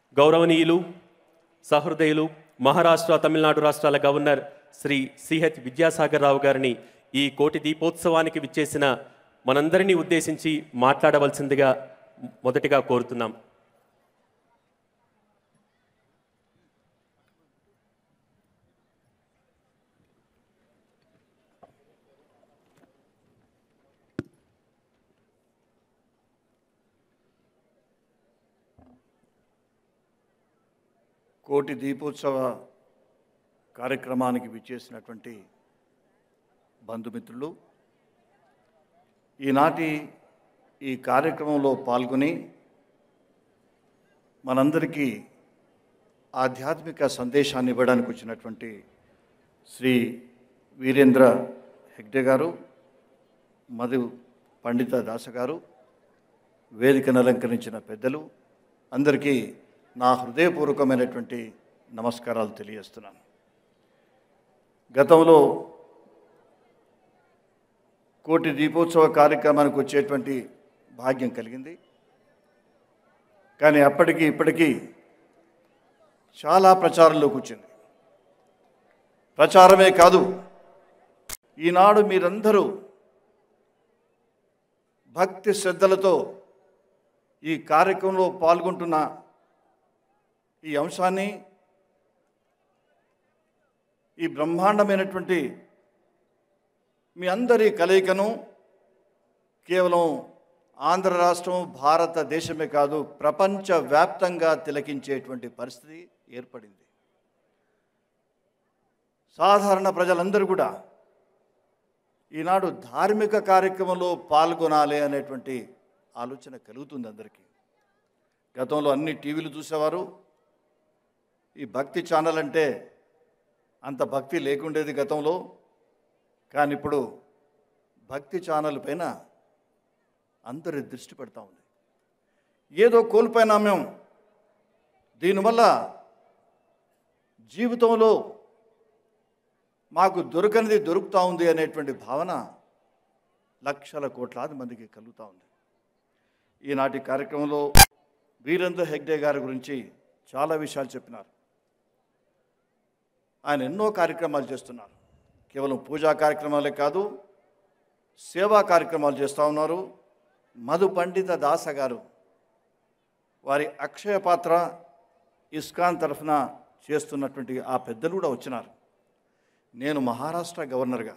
గౌరవనీయులు సహృదయులు మహారాష్ట్ర తమిళనాడు రాష్ట్రాల governor Shri C H Vidyasagar Rao గారిని ఈ కోటి దీపోత్సవానికి విచ్చేసిన మనందరినీ ఉద్దేశించి మాట్లాడవలసిందిగా మొదటిగా కోరుతున్నాం కోటి దీపోత్సవ కార్యక్రమానికి విచ్చేసినటువంటి బంధుమిత్రులు ఈనాటి ఈ కార్యక్రమంలో పాల్గొని మనందరికీ ఆధ్యాత్మిక సందేశాన్ని ఇవ్వడానికి వచ్చినటువంటి శ్రీ వీరేంద్ర హెగ్డే గారు మధు పండిత దాస గారు వేదికను అలంకరించిన పెద్దలు అందరికీ నా హృదయపూర్వకమైనటువంటి నమస్కారాలు తెలియజేస్తున్నాను గతంలో కోటి దీపోత్సవ కార్యక్రమానికి వచ్చేటువంటి భాగ్యం కలిగింది కానీ అప్పటికి ఇప్పటికీ చాలా ప్రచారంలోకి వచ్చింది ప్రచారమే కాదు ఈనాడు మీరందరూ భక్తి శ్రద్ధలతో ఈ కార్యక్రమంలో పాల్గొంటున్న ఈ అంశాన్ని ఈ బ్రహ్మాండమైనటువంటి మీ అందరి కలయికను కేవలం ఆంధ్ర రాష్ట్రం భారతదేశమే కాదు ప్రపంచవ్యాప్తంగా తిలకించేటువంటి పరిస్థితి ఏర్పడింది సాధారణ ప్రజలందరూ కూడా ఈనాడు ధార్మిక కార్యక్రమంలో పాల్గొనాలి అనేటువంటి ఆలోచన కలుగుతుంది అందరికీ గతంలో అన్ని టీవీలు చూసేవారు ఈ భక్తి ఛానల్ అంటే అంత భక్తి లేకుండేది గతంలో కానీ ఇప్పుడు భక్తి ఛానల్ పైన అందరి దృష్టి పెడతా ఉంది ఏదో కోల్పోయినా మేము దీనివల్ల జీవితంలో మాకు దొరకనిది దొరుకుతూ ఉంది అనేటువంటి భావన లక్షల కోట్లాది మందికి కలుగుతూ ఉంది ఈనాటి కార్యక్రమంలో వీరేంద్ర హెగ్డే గారి గురించి చాలా విషయాలు చెప్పినారు ఆయన ఎన్నో కార్యక్రమాలు చేస్తున్నారు కేవలం పూజా కార్యక్రమాలే కాదు సేవా కార్యక్రమాలు చేస్తూ ఉన్నారు మధు పండిత దాస గారు వారి అక్షయ పాత్ర ఇస్కాన్ తరఫున చేస్తున్నటువంటి ఆ పెద్దలు కూడా వచ్చినారు నేను మహారాష్ట్ర గవర్నర్గా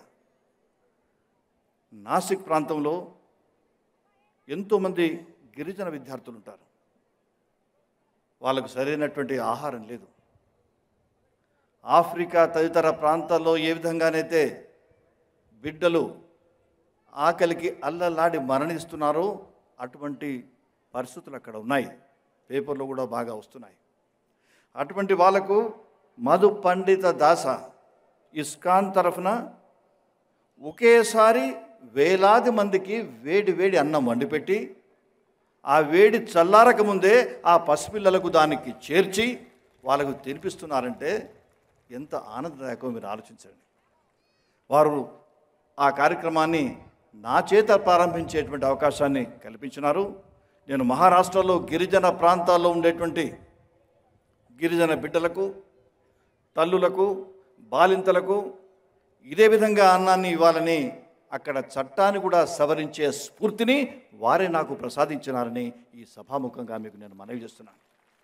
నాసిక్ ప్రాంతంలో ఎంతోమంది గిరిజన విద్యార్థులు ఉంటారు వాళ్ళకు సరైనటువంటి ఆహారం లేదు ఆఫ్రికా తదితర ప్రాంతాల్లో ఏ విధంగానైతే బిడ్డలు ఆకలికి అల్లలాడి మరణిస్తున్నారో అటువంటి పరిస్థితులు అక్కడ ఉన్నాయి పేపర్లో కూడా బాగా వస్తున్నాయి అటువంటి వాళ్లకు మధు పండిత దాస ఇస్కాన్ తరఫున ఒకేసారి వేలాది మందికి వేడి వేడి అన్నం వండిపెట్టి ఆ వేడి చల్లారక ముందే ఆ పసిపిల్లలకు దానికి చేర్చి వాళ్ళకు తినిపిస్తున్నారంటే ఎంత ఆనందదాయకమో మీరు ఆలోచించండి వారు ఆ కార్యక్రమాన్ని నా చేత ప్రారంభించేటువంటి అవకాశాన్ని కల్పించినారు నేను మహారాష్ట్రలో గిరిజన ప్రాంతాల్లో ఉండేటువంటి గిరిజన బిడ్డలకు తల్లులకు బాలింతలకు ఇదే విధంగా అన్నాన్ని ఇవ్వాలని అక్కడ చట్టాన్ని కూడా సవరించే స్ఫూర్తిని వారే నాకు ప్రసాదించినారని ఈ సభాముఖంగా మీకు నేను మనవి చేస్తున్నాను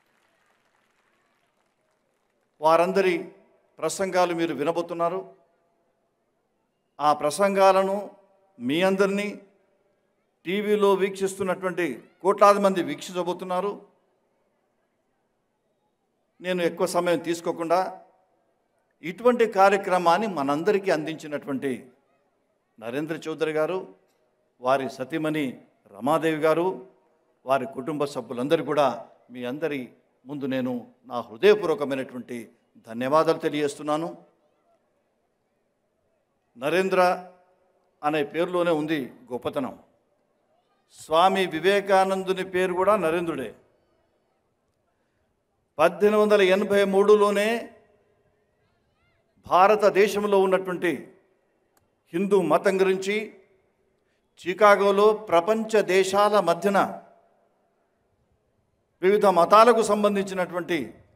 వారందరి ప్రసంగాలు మీరు వినబోతున్నారు ఆ ప్రసంగాలను మీ అందరినీ టీవీలో వీక్షిస్తున్నటువంటి కోట్లాది మంది వీక్షించబోతున్నారు నేను ఎక్కువ సమయం తీసుకోకుండా ఇటువంటి కార్యక్రమాన్ని మనందరికీ అందించినటువంటి నరేంద్ర చౌదరి గారు వారి సతీమణి రమాదేవి గారు వారి కుటుంబ సభ్యులందరూ కూడా మీ అందరి ముందు నేను నా హృదయపూర్వకమైనటువంటి ధన్యవాదాలు తెలియజేస్తున్నాను నరేంద్ర అనే పేరులోనే ఉంది గొప్పతనం స్వామి వివేకానందుని పేరు కూడా నరేంద్రుడే పద్దెనిమిది వందల ఎనభై మూడులోనే భారతదేశంలో ఉన్నటువంటి హిందూ మతం గురించి చికాగోలో ప్రపంచ దేశాల మధ్యన వివిధ మతాలకు సంబంధించినటువంటి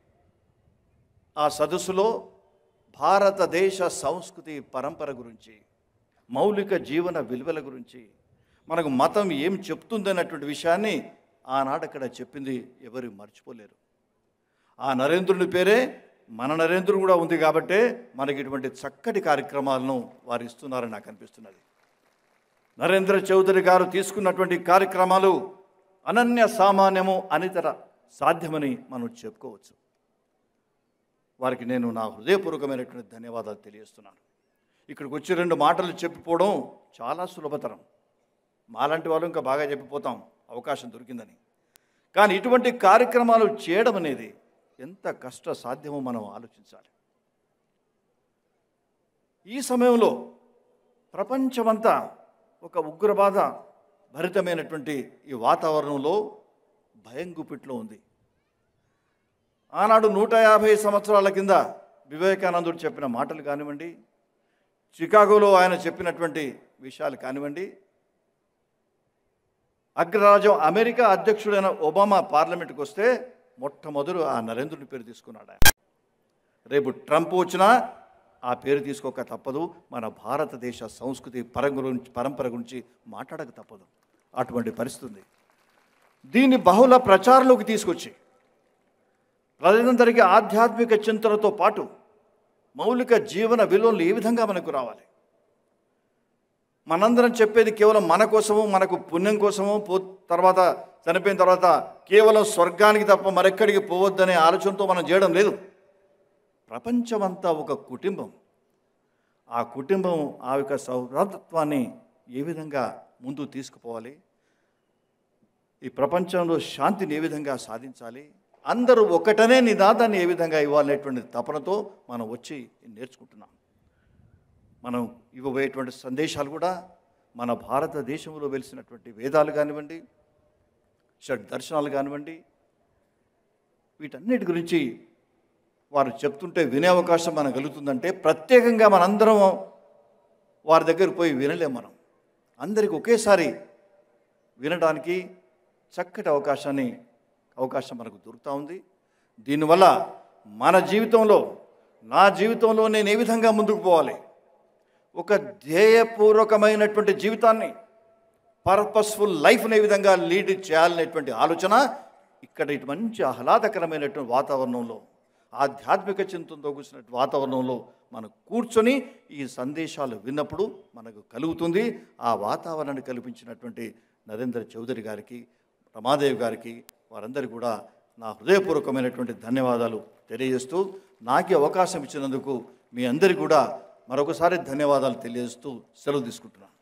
ఆ సదస్సులో భారతదేశ సంస్కృతి పరంపర గురించి మౌలిక జీవన విలువల గురించి మనకు మతం ఏం చెప్తుందన్నటువంటి విషయాన్ని ఆనాడు అక్కడ చెప్పింది ఎవరు మర్చిపోలేరు ఆ నరేంద్రుని పేరే మన నరేంద్రుడు కూడా ఉంది కాబట్టే మనకి ఇటువంటి చక్కటి కార్యక్రమాలను వారు ఇస్తున్నారని నాకు అనిపిస్తున్నది నరేంద్ర చౌదరి గారు తీసుకున్నటువంటి కార్యక్రమాలు అనన్య సామాన్యము అనితర సాధ్యమని మనం చెప్పుకోవచ్చు వారికి నేను నా హృదయపూర్వకమైనటువంటి ధన్యవాదాలు తెలియజేస్తున్నాను ఇక్కడికి వచ్చి రెండు మాటలు చెప్పిపోవడం చాలా సులభతరం మాలాంటి వాళ్ళు ఇంకా బాగా చెప్పిపోతాం అవకాశం దొరికిందని కానీ ఇటువంటి కార్యక్రమాలు చేయడం అనేది ఎంత కష్ట సాధ్యమో మనం ఆలోచించాలి ఈ సమయంలో ప్రపంచమంతా ఒక ఉగ్రబాధ భరితమైనటువంటి ఈ వాతావరణంలో భయం గుప్పిట్లో ఉంది ఆనాడు నూట యాభై సంవత్సరాల కింద వివేకానందుడు చెప్పిన మాటలు కానివ్వండి చికాగోలో ఆయన చెప్పినటువంటి విషయాలు కానివ్వండి అగ్రరాజ్యం అమెరికా అధ్యక్షుడైన ఒబామా పార్లమెంట్కి వస్తే మొట్టమొదలు ఆ నరేంద్రుడి పేరు తీసుకున్నాడు ఆయన రేపు ట్రంప్ వచ్చినా ఆ పేరు తీసుకోక తప్పదు మన భారతదేశ సంస్కృతి పరం గురించి పరంపర గురించి మాట్లాడక తప్పదు అటువంటి పరిస్థితి ఉంది దీన్ని బహుళ ప్రచారంలోకి తీసుకొచ్చి ప్రజలందరికీ ఆధ్యాత్మిక చింతనతో పాటు మౌలిక జీవన విలువలు ఏ విధంగా మనకు రావాలి మనందరం చెప్పేది కేవలం మన కోసము మనకు పుణ్యం కోసము పో తర్వాత చనిపోయిన తర్వాత కేవలం స్వర్గానికి తప్ప మరెక్కడికి పోవద్దనే ఆలోచనతో మనం చేయడం లేదు ప్రపంచమంతా ఒక కుటుంబం ఆ కుటుంబం ఆ యొక్క సౌహృదత్వాన్ని ఏ విధంగా ముందు తీసుకుపోవాలి ఈ ప్రపంచంలో శాంతిని ఏ విధంగా సాధించాలి అందరూ ఒకటనే నినాదాన్ని ఏ విధంగా ఇవ్వాలనేటువంటి తపనతో మనం వచ్చి నేర్చుకుంటున్నాం మనం ఇవ్వబోయేటువంటి సందేశాలు కూడా మన భారతదేశంలో వెలిసినటువంటి వేదాలు కానివ్వండి షడ్ దర్శనాలు కానివ్వండి వీటన్నిటి గురించి వారు చెప్తుంటే వినే అవకాశం మనకు కలుగుతుందంటే ప్రత్యేకంగా మనందరం వారి దగ్గరకు పోయి వినలేం మనం అందరికి ఒకేసారి వినడానికి చక్కటి అవకాశాన్ని అవకాశం మనకు దొరుకుతూ ఉంది దీనివల్ల మన జీవితంలో నా జీవితంలో నేను ఏ విధంగా ముందుకు పోవాలి ఒక ధ్యేయపూర్వకమైనటువంటి జీవితాన్ని పర్పస్ఫుల్ లైఫ్ని ఏ విధంగా లీడ్ చేయాలనేటువంటి ఆలోచన ఇక్కడ ఇటు మంచి ఆహ్లాదకరమైనటువంటి వాతావరణంలో ఆధ్యాత్మిక చింతనతో కూర్చున్న వాతావరణంలో మనం కూర్చొని ఈ సందేశాలు విన్నప్పుడు మనకు కలుగుతుంది ఆ వాతావరణాన్ని కల్పించినటువంటి నరేంద్ర చౌదరి గారికి రమాదేవి గారికి వారందరికీ కూడా నా హృదయపూర్వకమైనటువంటి ధన్యవాదాలు తెలియజేస్తూ నాకు అవకాశం ఇచ్చినందుకు మీ అందరికీ కూడా మరొకసారి ధన్యవాదాలు తెలియజేస్తూ సెలవు తీసుకుంటున్నాను